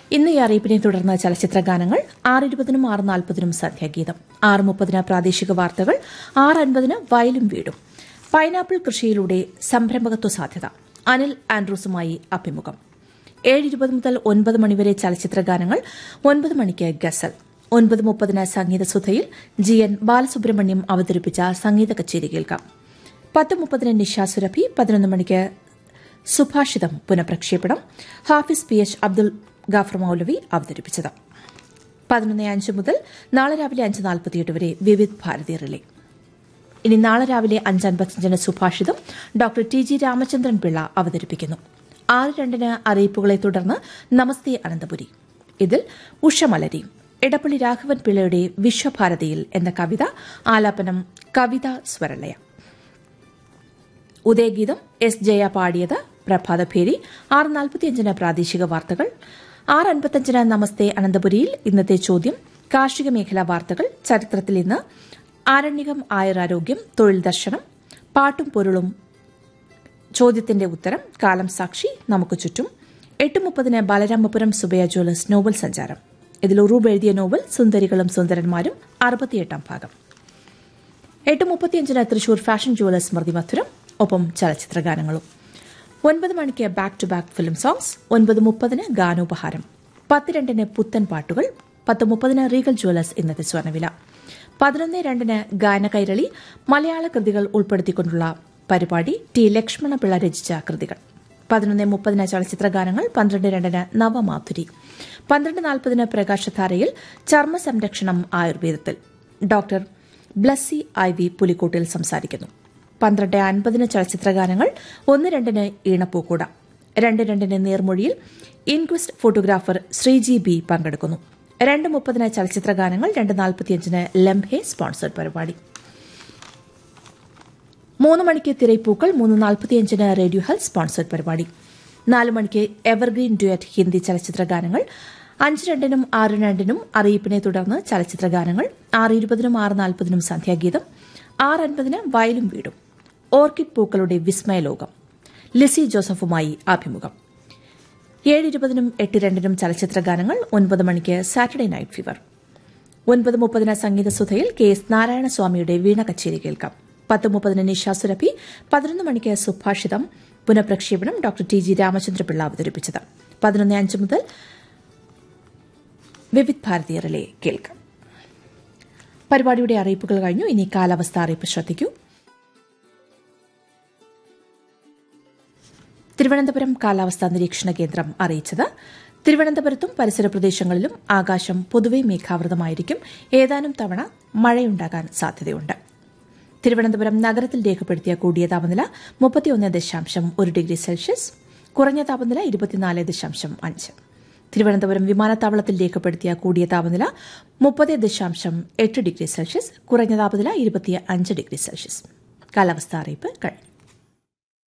ഇന്ന് ഈ അറിയിപ്പിനെ തുടർന്ന് ചലച്ചിത്ര ഗാനങ്ങൾ ആറ് ഇരുപതിനും ആറ് നാൽപ്പതിനും സന്ധ്യാഗീതം ആറ് മുപ്പതിന് പ്രാദേശിക വാർത്തകൾ ആറ് അൻപതിന് വയലും വീടും പൈനാപ്പിൾ കൃഷിയിലൂടെ സംരംഭകത്വ സാധ്യത അനിൽ ആൻഡ്രൂസുമായി അഭിമുഖം ഏഴ് ഇരുപത് മുതൽ ഒൻപത് മണിവരെ ചലച്ചിത്ര ഗാനങ്ങൾ ഒൻപത് മണിക്ക് ഗസൽ ഒൻപത് മുപ്പതിന് സംഗീതസുധയിൽ ജി എൻ ബാലസുബ്രഹ്മണ്യം അവതരിപ്പിച്ച സംഗീത കച്ചേരി കേൾക്കാം പത്ത് മുപ്പതിന് നിഷ സുരഭി പതിനൊന്ന് മണിക്ക് സുഭാഷിതം പുനഃപ്രക്ഷേപണം ഹാഫിസ് പി എച്ച് അബ്ദുൽ ഗാഫർ മൌലവി അവതരിപ്പിച്ചത് പതിനൊന്ന് അഞ്ച് മുതൽ നാളെ രാവിലെ അഞ്ച് നാൽപ്പത്തിയെട്ട് വരെ വിവിധ് ഭാരതി റിലേ ഇനി നാളെ രാവിലെ അഞ്ചൻപത്തഞ്ചിന് സുഭാഷിതം doctor T G Ramachandran Pillai അവതരിപ്പിക്കുന്നു ആറ് രണ്ടിന് അറിയിപ്പുകളെ തുടർന്ന് നമസ്തേ അനന്തപുരി ഇതിൽ ഉഷമലരി എടപ്പള്ളി രാഘവൻ പിള്ളയുടെ വിശ്വഭാരതിയിൽ എന്ന കവിത ആലാപനം കവിത സ്വരലയ ഉദയഗീതം എസ് ജയ പാടിയത് പ്രഭാതഭേരി ആറ് നാൽപ്പത്തിയഞ്ചിന് പ്രാദേശിക വാർത്തകൾ ആറ് അൻപത്തഞ്ചിന് നമസ്തേ അനന്തപുരിയിൽ ഇന്നത്തെ ചോദ്യം കാർഷിക മേഖലാ വാർത്തകൾ ചരിത്രത്തിൽ ഇന്ന് ആരണ്യകം ആയുരാരോഗ്യം തൊഴിൽ ദർശനം പാട്ടും പൊരുളും ചോദ്യത്തിന്റെ ഉത്തരം കാലം സാക്ഷി നമുക്ക് ചുറ്റും എട്ട് മുപ്പതിന് ബാലരാമപുരം സുബയ ജ്വല്ലേഴ്സ് നോവൽ സഞ്ചാരം ഇതിൽ ഉറൂബ് എഴുതിയ നോവൽ സുന്ദരികളും സുന്ദരന്മാരും അറുപത്തിയെട്ടാം ഭാഗം എട്ട് മുപ്പത്തിയഞ്ചിന് തൃശൂർ ഫാഷൻ ജുവലേഴ്സ് സ്മൃതി മധുരം ഒപ്പം ചലച്ചിത്ര ഗാനങ്ങളും ഒൻപത് മണിക്ക് back to back film songs ഒൻപത് മുപ്പതിന് ഗാനോപഹാരം പത്ത് രണ്ടിന് പുത്തൻ പാട്ടുകൾ പത്ത് മുപ്പതിന് റീഗൽ ജുവലേഴ്സ് ഇന്നത്തെ സ്വർണ്ണവില പതിനൊന്ന് രണ്ടിന് ഗാനകൈരളി മലയാള കൃതികൾ ഉൾപ്പെടുത്തിക്കൊണ്ടുള്ള പരിപാടി ടി ലക്ഷ്മണപിള്ള രചിച്ച കൃതികൾ പതിനൊന്ന് മുപ്പതിന് ചലച്ചിത്ര ഗാനങ്ങൾ പന്ത്രണ്ട് രണ്ടിന് നവമാധുരി പന്ത്രണ്ട് നാൽപ്പതിന് പ്രകാശധാരയിൽ ചർമ്മ സംരക്ഷണം ആയുർവേദത്തിൽ doctor Blessy I V Pulikottil സംസാരിക്കുന്നു പന്ത്രണ്ട് അൻപതിന് ചലച്ചിത്ര ഗാനങ്ങൾ ഒന്ന് രണ്ടിന് ഈണപ്പൂക്കൂട രണ്ട് രണ്ടിന് നേർമൊഴിയിൽ ഇൻക്വസ്റ്റ് ഫോട്ടോഗ്രാഫർ ശ്രീജി ബി പങ്കെടുക്കുന്നു രണ്ട് മുപ്പതിന് ചലച്ചിത്ര ഗാനങ്ങൾ രണ്ട് നാൽപ്പത്തിയഞ്ചിന് ലംഹെ സ്പോൺസർഡ് പരിപാടി മൂന്ന് മണിക്ക് തിരൈപ്പൂക്കൾ മൂന്ന് നാൽപ്പത്തിയഞ്ചിന് റേഡിയോ ഹെൽത്ത് സ്പോൺസർഡ് പരിപാടി നാല് മണിക്ക് എവർഗ്രീൻ ഡ്യുയറ്റ് ഹിന്ദി ചലച്ചിത്ര ഗാനങ്ങൾ അഞ്ച് രണ്ടിനും ആറ് രണ്ടിനും അറിയിപ്പിനെ തുടർന്ന് ചലച്ചിത്ര ഗാനങ്ങൾ ആറ് ഇരുപതിനും ആറ് നാൽപ്പതിനും സന്ധ്യാഗീതം ആറ് അൻപതിന് വയലും വീടും ഓർക്കിഡ് പൂക്കളുടെ വിസ്മയ ലോകം ലിസി ജോസഫുമായി അഭിമുഖം ഏഴ് ഇരുപതിനും എട്ട് രണ്ടിനും ചലച്ചിത്ര ഗാനങ്ങൾ ഒൻപത് മണിക്ക് സാറ്റർഡേ നൈറ്റ് ഫീവർ ഒൻപത് മുപ്പതിന് സംഗീതസുധയിൽ കെ എസ് നാരായണസ്വാമിയുടെ വീണ കച്ചേരി കേൾക്കാം പത്ത് മുപ്പതിന് നിഷ സുരഭി പതിനൊന്ന് മണിക്ക് സുഭാഷിതം പുനഃപ്രക്ഷേപണം ഡോക്ടർ ടി ജി രാമചന്ദ്രപിള്ള അവതരിപ്പിച്ചത് പതിനൊന്ന് അഞ്ച് മുതൽ വിവിധ് ഭാരതീയ റിലേ കേൾക്കാം പരിപാടിയുടെ അറിയിപ്പുകൾ കഴിഞ്ഞു ഇനി കാലാവസ്ഥ അറിയിപ്പ് ശ്രദ്ധിക്കൂ തിരുവനന്തപുരം കാലാവസ്ഥാ നിരീക്ഷണ കേന്ദ്രം അറിയിച്ചത് തിരുവനന്തപുരത്തും പരിസര പ്രദേശങ്ങളിലും ആകാശം പൊതുവെ മേഘാവൃതമായിരിക്കും ഏതാനും തവണ മഴയുണ്ടാകാൻ സാധ്യതയുണ്ട് തിരുവനന്തപുരം നഗരത്തിൽ രേഖപ്പെടുത്തിയ കൂടിയ താപനില മുപ്പത്തിയൊന്ന് ദശാംശം ഒരു ഡിഗ്രി സെൽഷ്യസ് കുറഞ്ഞ താപനില ഇരുപത്തിനാല് ദശാംശം അഞ്ച് തിരുവനന്തപുരം വിമാനത്താവളത്തിൽ രേഖപ്പെടുത്തിയ കൂടിയ താപനില മുപ്പത് ദശാംശം എട്ട് ഡിഗ്രി സെൽഷ്യസ് കുറഞ്ഞ താപനില ഇരുപത്തി അഞ്ച് ഡിഗ്രി സെൽഷ്യസ് കാലാവസ്ഥാ അറിയിപ്പ് കഴിഞ്ഞു